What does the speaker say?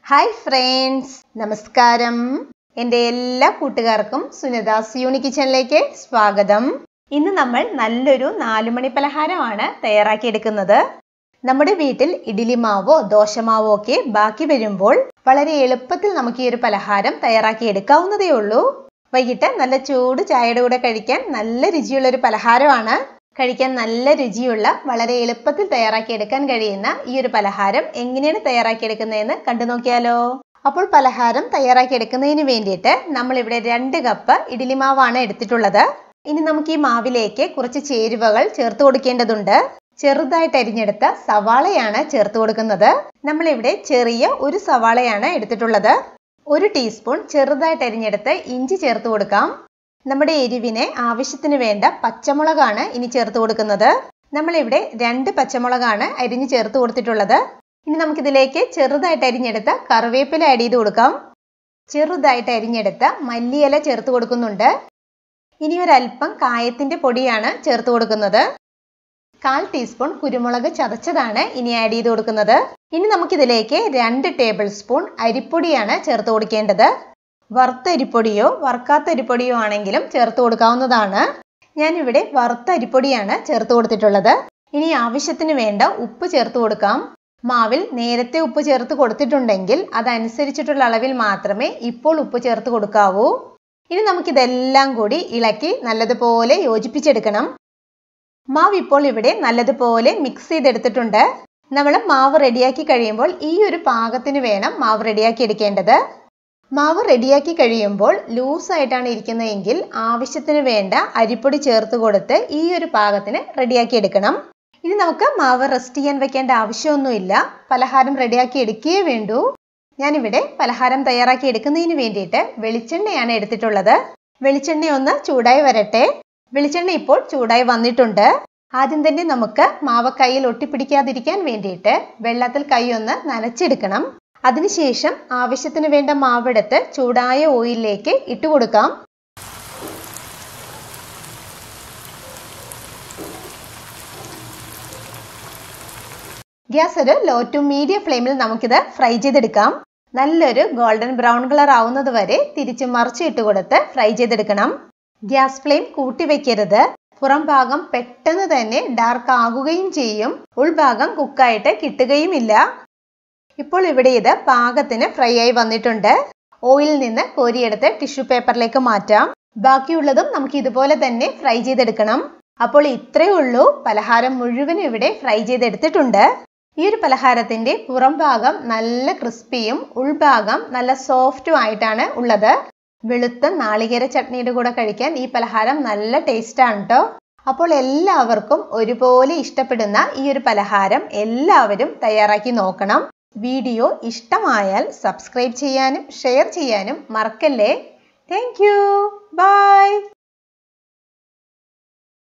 hi friends നമസ്കാരം എൻ്റെ എല്ലാ കൂട്ടുകാർക്കും സുനിതാസ് യൂണി കിച്ചണിലേക്ക് സ്വാഗതം ഇന്ന് നമ്മൾ നല്ലൊരു നാലുമണി പലഹാരമാണ് തയ്യാറാക്കിയെടുക്കുന്നത് നമ്മുടെ വീട്ടിൽ ഇഡ്ഡലി മാവോ ദോശമാവോ ഒക്കെ ബാക്കി വരുമ്പോൾ വളരെ എളുപ്പത്തിൽ നമുക്ക് ഈ ഒരു പലഹാരം തയ്യാറാക്കി എടുക്കാവുന്നതേ ഉള്ളൂ വൈകിട്ട് നല്ല ചൂട് ചായയുടെ കൂടെ കഴിക്കാൻ നല്ല രുചിയുള്ള ഒരു പലഹാരമാണ് കഴിക്കാൻ നല്ല രുചിയുള്ള വളരെ എളുപ്പത്തിൽ തയ്യാറാക്കിയെടുക്കാൻ കഴിയുന്ന ഈ ഒരു പലഹാരം എങ്ങനെയാണ് തയ്യാറാക്കിയെടുക്കുന്നതെന്ന് കണ്ടു നോക്കിയാലോ അപ്പോൾ പലഹാരം തയ്യാറാക്കിയെടുക്കുന്നതിന് വേണ്ടിയിട്ട് നമ്മൾ ഇവിടെ രണ്ട് കപ്പ് ഇഡ്ഡലി മാവാണ് എടുത്തിട്ടുള്ളത് ഇനി നമുക്ക് ഈ മാവിലേക്ക് കുറച്ച് ചേരുവകൾ ചേർത്ത് കൊടുക്കേണ്ടതുണ്ട് ചെറുതായിട്ട് അരിഞ്ഞെടുത്ത സവാളയാണ് ചേർത്ത് കൊടുക്കുന്നത് നമ്മളിവിടെ ചെറിയ ഒരു സവാളയാണ് എടുത്തിട്ടുള്ളത് ഒരു ടീസ്പൂൺ ചെറുതായിട്ട് അരിഞ്ഞെടുത്ത് ഇഞ്ചി ചേർത്ത് കൊടുക്കാം നമ്മുടെ എരിവിന് ആവശ്യത്തിന് വേണ്ട പച്ചമുളകാണ് ഇനി ചേർത്ത് കൊടുക്കുന്നത് നമ്മളിവിടെ രണ്ട് പച്ചമുളകാണ് അരിഞ്ഞ് ചേർത്ത് കൊടുത്തിട്ടുള്ളത് ഇനി നമുക്കിതിലേക്ക് ചെറുതായിട്ട് അരിഞ്ഞെടുത്ത കറിവേപ്പില ആഡ് ചെയ്ത് കൊടുക്കാം ചെറുതായിട്ട് അരിഞ്ഞെടുത്ത മല്ലിയില ചേർത്ത് കൊടുക്കുന്നുണ്ട് ഇനി ഒരല്പം കായത്തിന്റെ പൊടിയാണ് ചേർത്ത് കൊടുക്കുന്നത് കാൽ ടീസ്പൂൺ കുരുമുളക് ചതച്ചതാണ് ഇനി ആഡ് ചെയ്ത് കൊടുക്കുന്നത് ഇനി നമുക്കിതിലേക്ക് രണ്ട് ടേബിൾ സ്പൂൺ അരിപ്പൊടിയാണ് ചേർത്ത് കൊടുക്കേണ്ടത് വറുത്ത അരിപ്പൊടിയോ വറുക്കാത്ത അരിപ്പൊടിയോ ആണെങ്കിലും ചേർത്ത് കൊടുക്കാവുന്നതാണ് ഞാനിവിടെ വറുത്ത അരിപ്പൊടിയാണ് ചേർത്ത് കൊടുത്തിട്ടുള്ളത് ഇനി ആവശ്യത്തിന് വേണ്ട ഉപ്പ് ചേർത്ത് കൊടുക്കാം മാവിൽ നേരത്തെ ഉപ്പ് ചേർത്ത് കൊടുത്തിട്ടുണ്ടെങ്കിൽ അതനുസരിച്ചിട്ടുള്ള അളവിൽ മാത്രമേ ഇപ്പോൾ ഉപ്പ് ചേർത്ത് കൊടുക്കാവൂ ഇനി നമുക്കിതെല്ലാം കൂടി ഇളക്കി നല്ലതുപോലെ യോജിപ്പിച്ചെടുക്കണം മാവ് ഇപ്പോൾ ഇവിടെ നല്ലതുപോലെ മിക്സ് ചെയ്തെടുത്തിട്ടുണ്ട് നമ്മൾ മാവ് റെഡിയാക്കി കഴിയുമ്പോൾ ഈ ഒരു പാകത്തിന് വേണം മാവ് റെഡിയാക്കി എടുക്കേണ്ടത് മാവ് റെഡിയാക്കി കഴിയുമ്പോൾ ലൂസായിട്ടാണ് ഇരിക്കുന്നതെങ്കിൽ ആവശ്യത്തിന് വേണ്ട അരിപ്പൊടി ചേർത്ത് കൊടുത്ത് ഈ ഒരു പാകത്തിന് റെഡിയാക്കി എടുക്കണം ഇനി നമുക്ക് മാവ് റെസ്റ്റ് ചെയ്യാൻ വെക്കേണ്ട ആവശ്യമൊന്നുമില്ല പലഹാരം റെഡിയാക്കി എടുക്കുകയേ വേണ്ടൂ ഞാനിവിടെ പലഹാരം തയ്യാറാക്കി എടുക്കുന്നതിന് വേണ്ടിയിട്ട് വെളിച്ചെണ്ണയാണ് എടുത്തിട്ടുള്ളത് വെളിച്ചെണ്ണ ഒന്ന് ചൂടായി വരട്ടെ വെളിച്ചെണ്ണ ഇപ്പോൾ ചൂടായി വന്നിട്ടുണ്ട് ആദ്യം തന്നെ നമുക്ക് മാവ് കയ്യിൽ ഒട്ടിപ്പിടിക്കാതിരിക്കാൻ വേണ്ടിയിട്ട് വെള്ളത്തിൽ കൈ ഒന്ന് നനച്ചെടുക്കണം അതിനുശേഷം ആവശ്യത്തിന് വേണ്ട മാവെടുത്ത് ചൂടായ ഓയിലിലേക്ക് ഇട്ട് കൊടുക്കാം ഗ്യാസ് ഒരു ലോ ടു മീഡിയം ഫ്ലെയിമിൽ നമുക്കിത് ഫ്രൈ ചെയ്തെടുക്കാം നല്ലൊരു ഗോൾഡൻ ബ്രൗൺ കളർ ആവുന്നത് വരെ തിരിച്ച് മറിച്ച് ഇട്ട് കൊടുത്ത് ഫ്രൈ ചെയ്തെടുക്കണം ഗ്യാസ് ഫ്ലെയിം കൂട്ടി വെക്കരുത് പുറം ഭാഗം പെട്ടെന്ന് തന്നെ ഡാർക്ക് ആകുകയും ചെയ്യും ഉൾഭാഗം കുക്കായിട്ട് കിട്ടുകയുമില്ല ഇപ്പോൾ ഇവിടെ ഇത് പാകത്തിന് ഫ്രൈ ആയി വന്നിട്ടുണ്ട് ഓയിലിൽ നിന്ന് കോരിയെടുത്ത് ടിഷ്യൂ പേപ്പറിലേക്ക് മാറ്റാം ബാക്കിയുള്ളതും നമുക്ക് ഇതുപോലെ തന്നെ ഫ്രൈ ചെയ്തെടുക്കണം അപ്പോൾ ഇത്രയേ ഉള്ളൂ പലഹാരം മുഴുവനും ഇവിടെ ഫ്രൈ ചെയ്തെടുത്തിട്ടുണ്ട് ഈ ഒരു പലഹാരത്തിന്റെ പുറം ഭാഗം നല്ല ക്രിസ്പിയും ഉൾഭാഗം നല്ല സോഫ്റ്റും ആയിട്ടാണ് ഉള്ളത് വെളുത്ത നാളികേര ചട്നിയുടെ കൂടെ കഴിക്കാൻ ഈ പലഹാരം നല്ല ടേസ്റ്റ് ആണ് കേട്ടോ അപ്പോൾ എല്ലാവർക്കും ഒരുപോലെ ഇഷ്ടപ്പെടുന്ന ഈ ഒരു പലഹാരം എല്ലാവരും തയ്യാറാക്കി നോക്കണം വീഡിയോ ഇഷ്ടമായാൽ സബ്സ്ക്രൈബ് ചെയ്യാനും ഷെയർ ചെയ്യാനും മറക്കല്ലേ താങ്ക് യു ബൈ